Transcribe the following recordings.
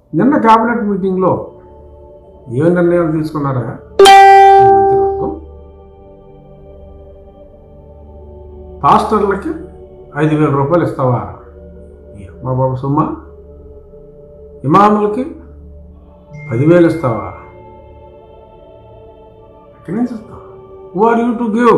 నిన్న కేబినెట్ మీటింగ్లో ఏ నిర్ణయాలు తీసుకున్నారా ఈ మంత్రివర్గం పాస్టర్లకి ఐదు వేల రూపాయలు ఇస్తావా ఈ అమ్మ బాబు సుమ్మ ఇమాములకి పదివేలు ఇస్తావా ఎక్కడి నుంచి ఇస్తావా who are you to give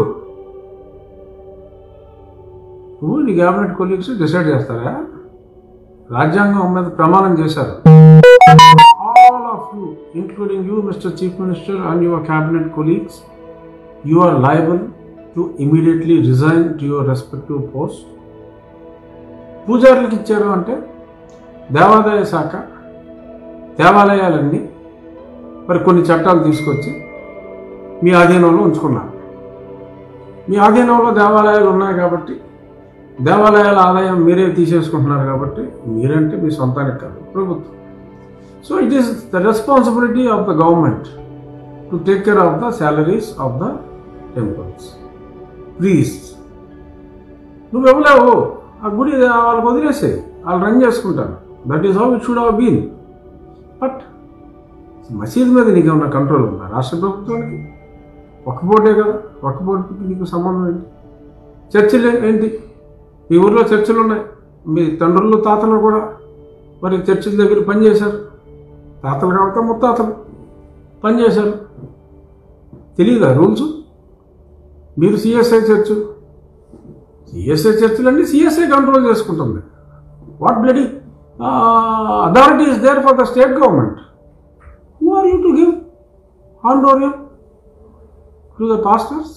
నువ్వు నీ క్యాబినెట్ కొలీగ్స్ డిసైడ్ చేస్తారా రాజ్యాంగం మీద ప్రమాణం చేశారు all of you including you mister chief minister and your cabinet colleagues you are liable to immediately resign to your respective post పూజారులకు ఇచ్చారు అంటే దేవాదాయ శాఖ దేవాలయాలన్నీ మరి కొన్ని చట్టాలు తీసుకొచ్చి మీ ఆధీనంలో ఉంచుకున్నారు మీ ఆధీనంలో దేవాలయాలు ఉన్నాయి కాబట్టి దేవాలయాల ఆదాయం మీరే తీసేసుకుంటున్నారు కాబట్టి మీరంటే మీ సొంతానికి కాదు ప్రభుత్వం so it is the responsibility of the government to take care of the salaries of the temples please నువ్వు ఇవ్వలేవు ఆ గుడి వాళ్ళకి వదిలేసే వాళ్ళు రన్ చేసుకుంటారు that is how it should have been but మసీద్ మీద నీకు ఏమన్నా కంట్రోల్ ఉందా రాష్ట్ర ప్రభుత్వానికి ఒక బోర్డే కదా ఒక బోర్డుకి నీకు సంబంధం ఏంటి చర్చిలు ఏంటి మీ ఊర్లో చర్చిలు ఉన్నాయి మీ తండ్రులు తాతలు కూడా మరి చర్చిల దగ్గర పనిచేశారు తాతలు కాబట్టి ముత్తాతలు పనిచేశారు తెలియదా రూల్స్ మీరు సిఎస్ఐ చర్చ్ సిఎస్ఐ చర్చిలన్నీ సిఎస్ఐ కంట్రోల్ చేసుకుంటుంది what bloody authority is there for the state government who are you to give honorarium to the pastors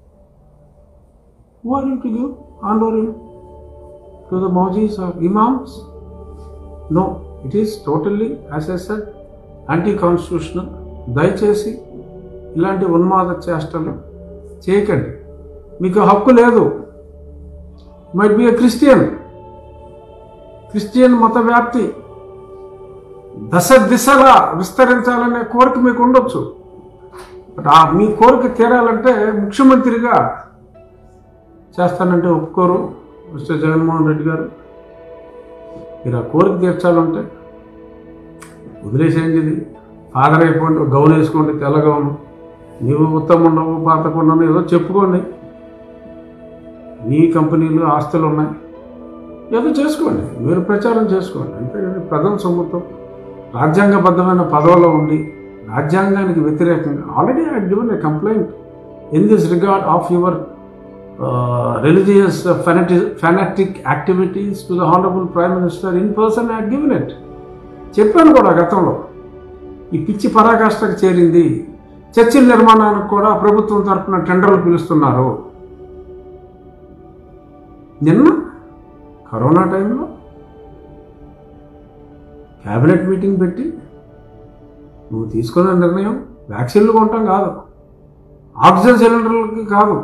who are you to give honorarium to the మౌజీస్ or imams no it is totally as a said anti constitutional దయచేసి ఇలాంటి ఉన్మాద చేష్టలు చేయకండి మీకు హక్కు లేదు might be a Christian Christian మత వ్యాప్తి దశ దిశలా విస్తరించాలనే కోరిక మీకు ఉండొచ్చు బట్ ఆ మీ కోరిక తీరాలంటే ముఖ్యమంత్రిగా చేస్తానంటే ఒప్పుకోరు మిస్టర్ జగన్మోహన్ రెడ్డి గారు మీరు ఆ కోరిక తీర్చాలంటే వదిలేసేయండి ఇది ఫాదర్ అయిపోండి ఒక గౌన్ వేసుకోండి తెల్ల గౌను నీవు ఉత్తమ ఉండవు పాతకుండా ఏదో చెప్పుకోండి మీ కంపెనీలు ఆస్తులు ఉన్నాయి ఏదో చేసుకోండి మీరు ప్రచారం చేసుకోండి అంతేగాని ప్రజల సొమ్ముతో రాజ్యాంగబద్ధమైన పదవిలో ఉండి రాజ్యాంగానికి వ్యతిరేకంగా already I given a complaint in this regard of your religious fanatic fanatic activities to the honourable prime minister in person I given it చెప్పాను కూడా గతంలో ఈ పిచ్చి పరాకాష్ఠకు చేరింది చర్చిల నిర్మాణానికి కూడా ప్రభుత్వం తరఫున టెండర్లు పిలుస్తున్నారు నిన్న కరోనా టైంలో క్యాబినెట్ మీటింగ్ పెట్టి నువ్వు తీసుకున్న నిర్ణయం వ్యాక్సిన్లు కొనటం కాదు ఆక్సిజన్ సిలిండర్లకి కాదు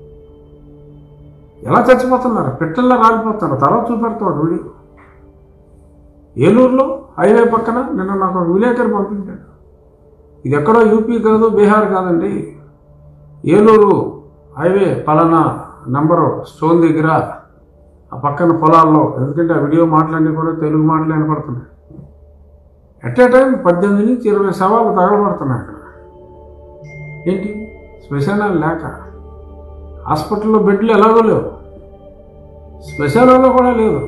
ఎలా చచ్చిపోతున్నారు పెట్టల్లో రాలిపోతున్నారు తర్వాత చూపెడతాడు వీడియో ఏలూరులో హైవే పక్కన నిన్న నాకు ఒక విలేకరు పంపించాడు ఇది ఎక్కడో యూపీ కాదు బీహార్ కాదండి ఏలూరు హైవే పలానా నంబరు స్టోన్ దగ్గర ఆ పక్కన పొలాల్లో ఎందుకంటే ఆ వీడియో మాటలన్నీ కూడా తెలుగు మాటలు వినపడుతున్నాయి ఎట్ ఏ టైం పద్దెనిమిది నుంచి ఇరవై సవాలు తగలబడుతున్నాయి అక్కడ ఏంటి శ్మశానాలు లేక హాస్పిటల్లో బెడ్లు ఎలాగో లేవు శ్మశానాల్లో కూడా లేదు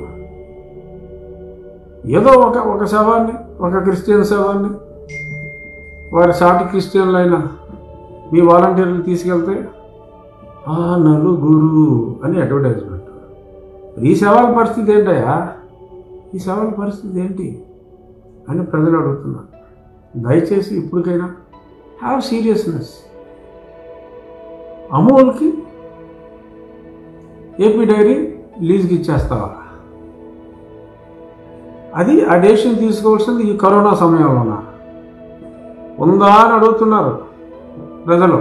ఏదో ఒక ఒక శవాన్ని ఒక క్రిస్టియన్ శవాన్ని వారి సాటి క్రిస్టియన్లైన మీ వాలంటీర్లు తీసుకెళ్తే ఆ నలుగురు అని అడ్వర్టైజ్మెంట్ ఈ సవాల పరిస్థితి ఏంటయ్యా ఈ సవాల పరిస్థితి ఏంటి అని ప్రజలు అడుగుతున్నారు దయచేసి ఇప్పటికైనా హ్యావ్ సీరియస్నెస్ అమూల్కి ఏపీ డైరీ లీజ్కి ఇచ్చేస్తావా అది ఆ డెసిషన్ తీసుకోవాల్సింది ఈ కరోనా సమయంలోన ఉందా అని అడుగుతున్నారు ప్రజలు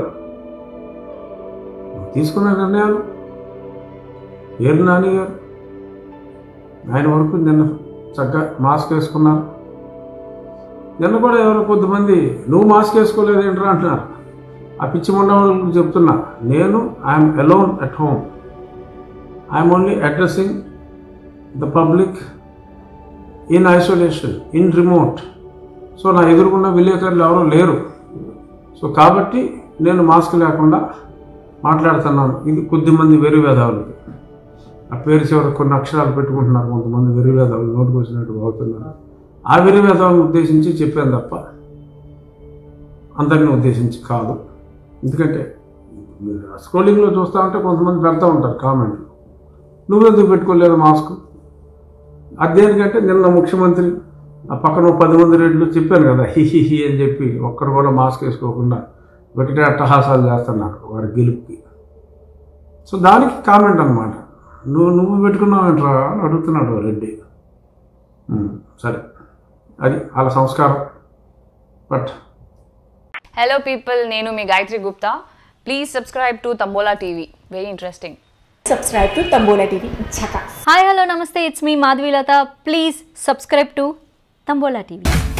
తీసుకున్న నిర్ణయాలు ఏరు నాని గారు ఆయన వరకు నిన్న చక్కగా మాస్క్ వేసుకున్నారు నిన్న కూడా ఎవరో కొద్దిమంది నువ్వు మాస్క్ వేసుకోలేదు ఏంట్రా అంటున్నారు ఆ పిచ్చి మండవాళ్ళకి చెప్తున్నా నేను I'm alone at home I'm only addressing the public in isolation in remote so నా ఎదురుకున్న విలేకరులు ఎవరు లేరు సో కాబట్టి నేను మాస్క్ లేకుండా మాట్లాడుతున్నాను ఇది కొద్దిమంది వెర్రి వేదావులకి ఆ పేరు చివర కొన్ని అక్షరాలు పెట్టుకుంటున్నారు కొంతమంది వెర్రి వేదావులు నోటుకు వచ్చినట్టు అవుతున్నారు ఆ వెర్రి వేదాలను ఉద్దేశించి చెప్పాను తప్ప అందరిని ఉద్దేశించి కాదు ఎందుకంటే స్క్రోలింగ్లో చూస్తా ఉంటే కొంతమంది పెడతా ఉంటారు కామెంట్లు నువ్వెందుకు పెట్టుకోలేదు మాస్క్ అది దేనికంటే నిన్న ముఖ్యమంత్రి ఆ పక్కన ఓ పది మంది రెడ్లు చెప్పాను కదా హి హి హి అని చెప్పి ఒక్కరు కూడా మాస్క్ వేసుకోకుండా ఒకటే అట్టహాసాలు చేస్తున్నారు వారి గెలుపుకి సో దానికి కామెంట్ అనమాట నువ్వు నువ్వు పెట్టుకున్నావేంట్రా అని అడుగుతున్నాడు ఓ రెడ్డి ఉమ్, సరే అది వాళ్ళ సంస్కారం బట్ హలో పీపుల్ నేను మీ Gayatri Gupta please subscribe to Tambola TV very interesting subscribe to Tambola TV. Chaka. Hi hello నమస్తే ఇట్స్ మీ Madhavilatha please subscribe to Tambola TV